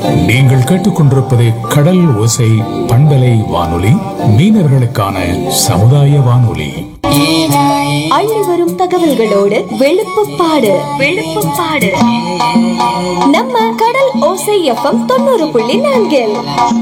நீங்கள் கேட்டுக்கொண்டிருப்பது கடல் ஓசை பண்பலை வானொலி மீனவர்களுக்கான சமுதாய வானொலி அள்ளி வரும் தகவல்களோடு வெளுப்புப்பாடு வெளுப்புப்பாடு நம்ம கடல் ஓசை எஃப்எம் தொண்ணூறு புள்ளி நான்கில்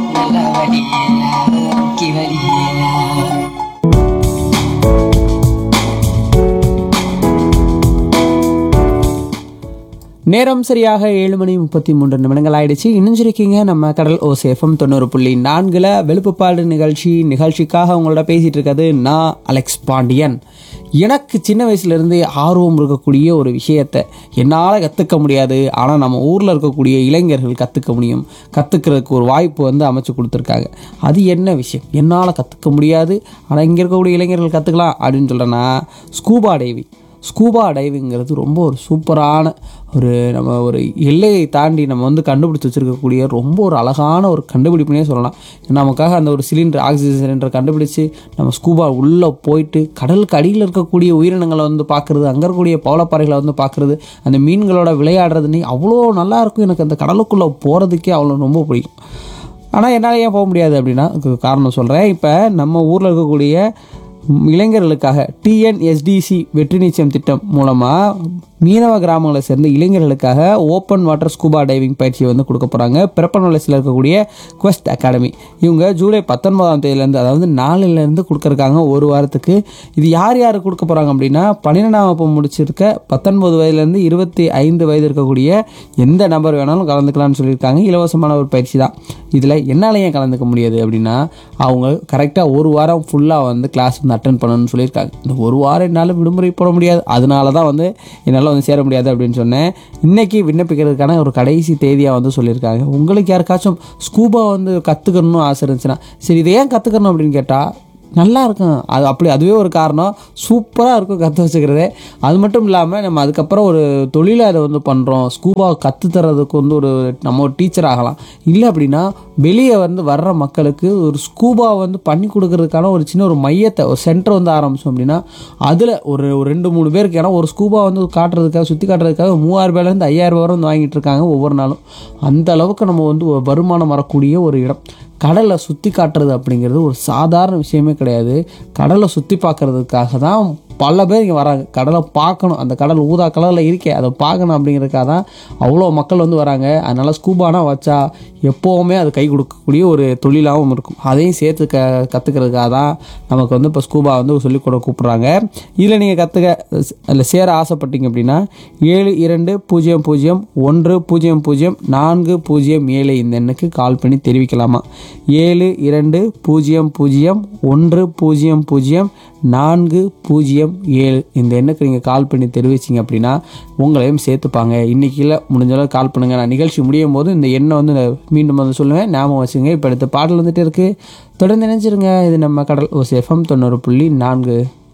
நேரம் சரியாக ஏழு மணி முப்பத்தி மூன்று நிமிடங்கள் ஆயிடுச்சு இணைஞ்சிருக்கீங்க நம்ம கடல் ஓசேஃபம் தொண்ணூறு புள்ளி நான்கில் வெளுப்புப்பாடு நிகழ்ச்சி நிகழ்ச்சிக்காக உங்களோட பேசிகிட்டு இருக்கிறது நான் அலெக்ஸ் பாண்டியன் எனக்கு சின்ன வயசுலேருந்து ஆர்வம் இருக்கக்கூடிய ஒரு விஷயத்தை என்னால் கற்றுக்க முடியாது ஆனால் நம்ம ஊரில் இருக்கக்கூடிய இளைஞர்கள் கற்றுக்க முடியும் கற்றுக்கிறதுக்கு ஒரு வாய்ப்பு வந்து அமைச்சு கொடுத்துருக்காங்க அது என்ன விஷயம் என்னால் கற்றுக்க முடியாது ஆனால் இங்கே இருக்கக்கூடிய இளைஞர்கள் கற்றுக்கலாம் அப்படின்னு சொல்கிறேன்னா ஸ்கூபா டைவிங் ஸ்கூபா டைவிங்கிறது ரொம்ப ஒரு சூப்பரான ஒரு நம்ம ஒரு எல்லையை தாண்டி நம்ம வந்து கண்டுபிடிச்சி வச்சுருக்கக்கூடிய ரொம்ப ஒரு அழகான ஒரு கண்டுபிடிப்புனே சொல்லலாம் நமக்காக அந்த ஒரு சிலிண்டர் ஆக்சிஜன் சிலிண்டர் கண்டுபிடிச்சு நம்ம ஸ்கூபா உள்ளே போயிட்டு கடலுக்கு அடியில் இருக்கக்கூடிய உயிரினங்களை வந்து பார்க்குறது அங்கே இருக்கக்கூடிய பவளப்பாறைகளை வந்து பார்க்குறது அந்த மீன்களோட விளையாடுறதுன்னு அவ்வளோ நல்லா இருக்கும் எனக்கு அந்த கடலுக்குள்ளே போகிறதுக்கே அவ்வளோ ரொம்ப பிடிக்கும் ஆனால் என்னால் ஏன் போக முடியாது அப்படின்னா அதுக்கு காரணம் சொல்கிறேன் இப்போ நம்ம ஊரில் இருக்கக்கூடிய இளைஞர்களுக்காக டிஎன்எஸ்டிசி வெற்றி நிச்சயம் திட்டம் மூலமாக மீனவ கிராமங்களை சேர்ந்த இளைஞர்களுக்காக ஓப்பன் வாட்டர் ஸ்கூபா டைவிங் பயிற்சியை வந்து கொடுக்க போகிறாங்க பிறப்பநலசில் இருக்கக்கூடிய குவெஸ்ட் அகாடமி இவங்க ஜூலை பத்தொன்பதாம் தேதியிலேருந்து அதாவது நாளிலேருந்து கொடுக்குறக்காங்க ஒரு வாரத்துக்கு இது யார் யார் கொடுக்க போகிறாங்க அப்படின்னா பன்னிரெண்டாம் வகுப்பு முடிச்சிருக்க பத்தொன்பது வயதுலேருந்து இருபத்தி ஐந்து வயது இருக்கக்கூடிய எந்த நபர் வேணாலும் கலந்துக்கலாம்னு சொல்லியிருக்காங்க இலவசமான ஒரு பயிற்சி தான் இதில் என்னால் ஏன் கலந்துக்க முடியாது அப்படின்னா அவங்க கரெக்டாக ஒரு வாரம் ஃபுல்லாக வந்து கிளாஸ் வந்து அட்டன் பண்ணணும்னு சொல்லியிருக்காங்க இந்த ஒரு வாரம் என்னால் விடுமுறை போட முடியாது அதனால தான் வந்து என்னால் வந்து சேர முடியாது அப்படின்னு சொன்னேன் இன்றைக்கி விண்ணப்பிக்கிறதுக்கான ஒரு கடைசி தேதியாக வந்து சொல்லியிருக்காங்க உங்களுக்கு யாருக்காச்சும் ஸ்கூபா வந்து கற்றுக்கணும்னு ஆசை இருந்துச்சுன்னா சரி இதை ஏன் கற்றுக்கணும் அப்படின்னு கேட்டால் நல்லா இருக்கும் அது அப்படி அதுவே ஒரு காரணம் சூப்பராக இருக்கும் கற்று வச்சுக்கிறதே அது மட்டும் இல்லாமல் நம்ம அதுக்கப்புறம் ஒரு தொழிலை அதை வந்து பண்ணுறோம் ஸ்கூபா கற்று தர்றதுக்கு வந்து ஒரு நம்ம ஒரு டீச்சர் ஆகலாம் இல்லை அப்படின்னா வெளியே வந்து வர்ற மக்களுக்கு ஒரு ஸ்கூபா வந்து பண்ணி கொடுக்கறதுக்கான ஒரு சின்ன ஒரு மையத்தை ஒரு சென்டர் வந்து ஆரம்பித்தோம் அப்படின்னா அதில் ஒரு ஒரு ரெண்டு மூணு பேருக்கு ஏன்னா ஒரு ஸ்கூபா வந்து காட்டுறதுக்காக சுற்றி காட்டுறதுக்காக மூவாயிரம் ரூபாயிலேருந்து ஐயாயிரம் ரூபாய் வந்து வாங்கிட்டு இருக்காங்க ஒவ்வொரு நாளும் அந்த அளவுக்கு நம்ம வந்து ஒரு வருமானம் வரக்கூடிய ஒரு இடம் கடலை சுற்றி காட்டுறது அப்படிங்கிறது ஒரு சாதாரண விஷயமே கிடையாது கடலை சுற்றி பார்க்கறதுக்காக தான் பல பேர் இங்கே வராங்க கடலை பார்க்கணும் அந்த கடல் ஊதா கலரில் இருக்கே அதை பார்க்கணும் அப்படிங்கிறதுக்காக தான் அவ்வளோ மக்கள் வந்து வராங்க அதனால் ஸ்கூபானா வச்சா எப்போவுமே அது கை கொடுக்கக்கூடிய ஒரு தொழிலாகவும் இருக்கும் அதையும் சேர்த்து க கற்றுக்கிறதுக்காக தான் நமக்கு வந்து இப்போ ஸ்கூபா வந்து சொல்லிக் கொடுக்க கூப்பிட்றாங்க இதில் நீங்கள் கற்றுக்க அதில் சேர ஆசைப்பட்டீங்க அப்படின்னா ஏழு இரண்டு பூஜ்ஜியம் பூஜ்ஜியம் ஒன்று பூஜ்ஜியம் பூஜ்ஜியம் நான்கு பூஜ்ஜியம் ஏழு இந்த எண்ணுக்கு கால் பண்ணி தெரிவிக்கலாமா ஏழு இரண்டு பூஜ்ஜியம் பூஜ்ஜியம் ஒன்று பூஜ்ஜியம் பூஜ்ஜியம் நான்கு பூஜ்ஜியம் ஏழு இந்த எண்ணுக்கு நீங்கள் கால் பண்ணி தெரிவிச்சிங்க அப்படின்னா உங்களையும் சேர்த்துப்பாங்க இன்றைக்கி இல்லை முடிஞ்ச அளவுக்கு கால் பண்ணுங்கள் நான் நிகழ்ச்சி முடியும் போது இந்த எண்ணை வந்து நான் மீண்டும் வந்து சொல்லுவேன் ஞாபகம் வச்சுங்க இப்போ அடுத்த பாடல் வந்துட்டு இருக்குது தொடர்ந்து நினைச்சிருங்க இது நம்ம கடல் ஓஸ் எஃப்எம் தொண்ணூறு புள்ளி நான்கு